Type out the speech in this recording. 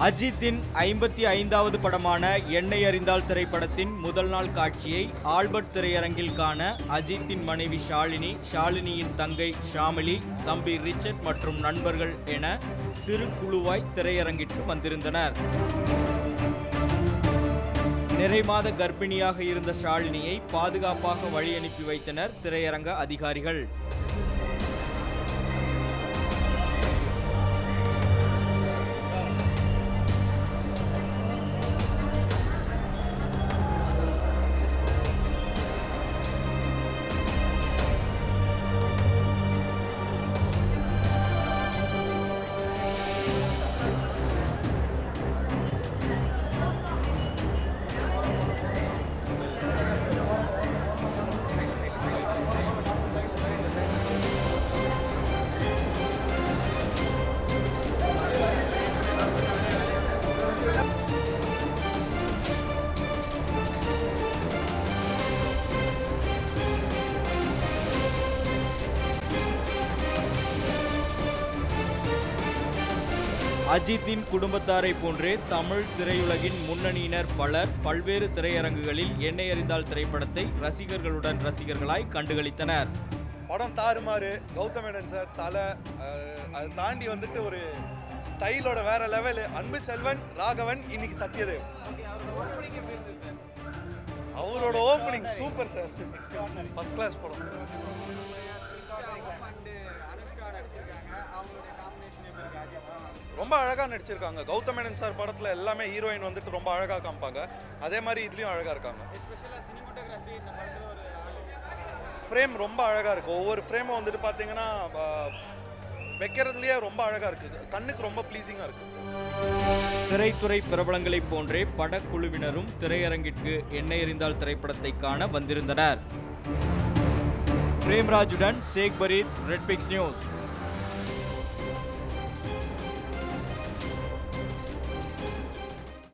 அஜித்தின் ஐம்பத்தி ஐந்தாவது படமான எண்ணெய் அறிந்தால் திரைப்படத்தின் முதல் நாள் காட்சியை ஆல்பர்ட் திரையரங்கில் காண அஜித்தின் மனைவி ஷாலினி ஷாலினியின் தங்கை ஷாமிலி தம்பி ரிச்சர்ட் மற்றும் நண்பர்கள் என சிறு குழுவாய் திரையரங்கிற்கு வந்திருந்தனர் நிறைமாத கர்ப்பிணியாக இருந்த ஷாலினியை பாதுகாப்பாக வழி அனுப்பி வைத்தனர் திரையரங்க அதிகாரிகள் அஜித்தின் குடும்பத்தாரை போன்றே தமிழ் திரையுலகின் முன்னணியினர் பலர் பல்வேறு திரையரங்குகளில் எண்ணெய் அறிந்தால் திரைப்படத்தை ரசிகர்களுடன் ரசிகர்களாய் கண்டுகளித்தனர் படம் தாறுமாறு கௌதம் மேனன் சார் தலை அஹ், அதை தாண்டி வந்துட்டு ஒரு ஸ்டைலோட வேற லெவலு அன்பு செல்வன் ராகவன் இன்னைக்கு சத்யதேவ் அவரோட opening super sir first class படம் ரொம்ப அழகாக நடிச்சிருக்காங்க கௌதம் மேனன் சார் படத்தில் எல்லாமே ஹீரோயின் வந்துட்டு ரொம்ப அழகாக காமிப்பாங்க அதே மாதிரி இதுலேயும் அழகாக இருக்காங்க ஃப்ரேம் ரொம்ப அழகாக இருக்குது ஒவ்வொரு ஃப்ரேமும் வந்துட்டு பார்த்தீங்கன்னா ஆஹ், வைக்கிறதுலயே ரொம்ப அழகாக இருக்குது கண்ணுக்கு ரொம்ப ப்ளீஸிங்காக இருக்குது திரைத்துறை பிரபலங்களைப் போன்றே படக்குழுவினரும் திரையரங்கிற்கு எண்ணெய் எறிந்தால் திரைப்படத்தை காண வந்திருந்தனர் பிரேம்ராஜுடன் Sheikh Fareed red pix news